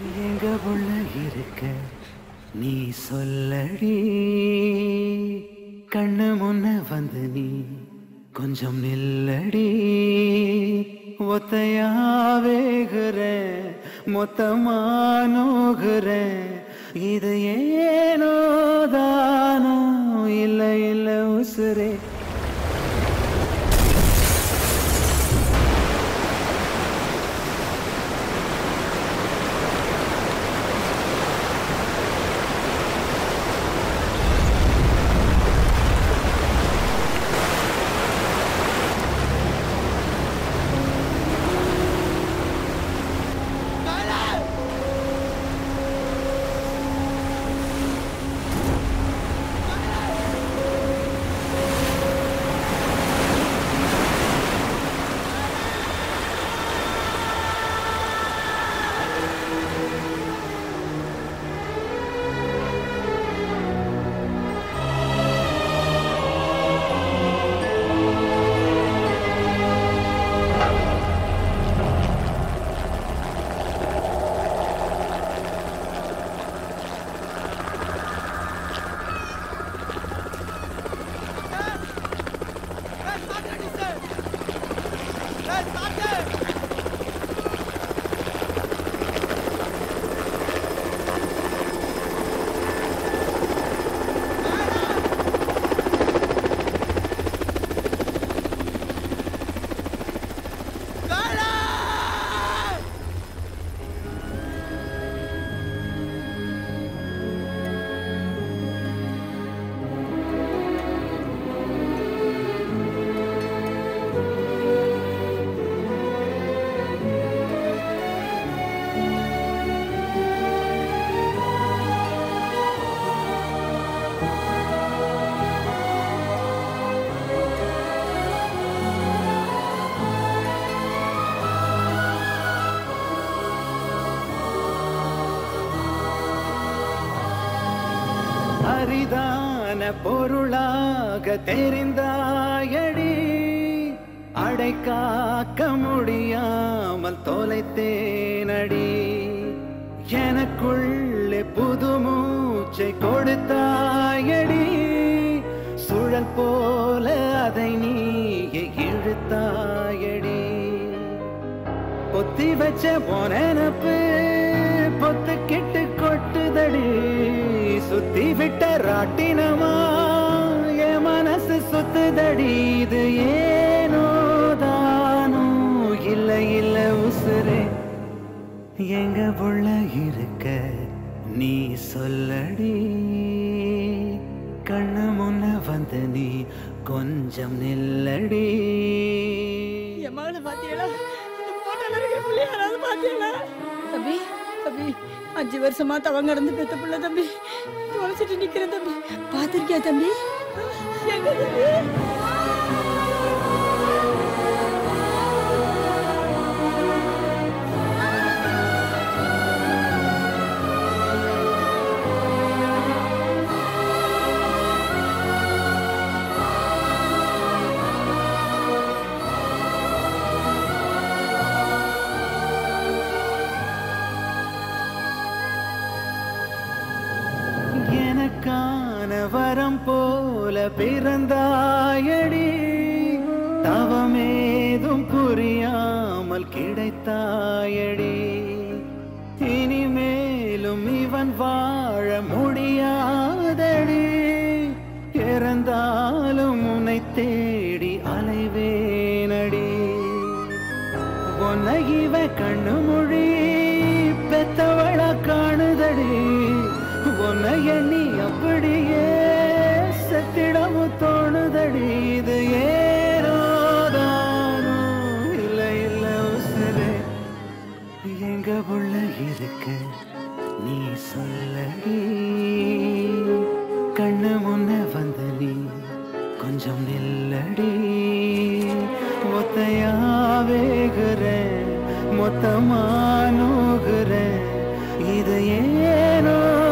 எங்க உள்ள இருக்க நீ சொல்லடி கண்ணு முன்ன வந்து நீ கொஞ்சம் நில்லடி ஒத்தையாவேகிற மொத்தமானோகிற இது ஏனோ தானோ இல்ல இல்ல உசுரே அரிதான பொருளாக தெரிந்தாயடி அடை காக்க முடியாமல் தொலைத்தேனடி எனக்குள்ளே புது மூச்சை கொடுத்தாயடி சுழல் போல அதை நீயே இழுத்தாயடி பொத்தி வச்ச போனப்பு பொத்து கிட்டு கொட்டுதடி சுத்தி விட்ட ராட்டினமா என் மனசு சுத்துதடி இது ஏனோ தானோ இல்ல இல்ல உசுரே எங்க உள்ள இருக்க நீ சொல்லடி கண்ணு முன்ன வந்து நீ கொஞ்சம் நில்லடி என் மகளை பாத்தியலா இந்த போட்டோல இருக்கிற புள்ளைய யாராவது பாத்தியலா தம்பி தம்பி அஞ்சு வருஷமா தவங்க இருந்து பெத்த புள்ள தம்பி தொலைச்சிட்டு நிக்கிறேன் தம்பி பாத்திருக்கியா தம்பி எங்க தம்பி எனக்கான வரம் போல பிறந்தாயடி தவமேதும் புரியாமல் கிடைத்தாயடி இனிமேலும் இவன் வாழ முடியாதடி இறந்தாலும் உன்னை தேடி அலைவேனடி உன்னை இவ கண்ணு மொழி பெத்தவள காணுதடி உன்னை எண்ணி அப்படியே செத்திடமும் தோணுதடி இது ஏனோதானோ இல்ல இல்ல உசுரே எங்க உள்ள இருக்க நீ சொல்லடி கண்ணு முன்ன வந்து நீ கொஞ்சம் நில்லடி ஒத்தையாவேகிற மொத்தமானோகிற இது ஏனோ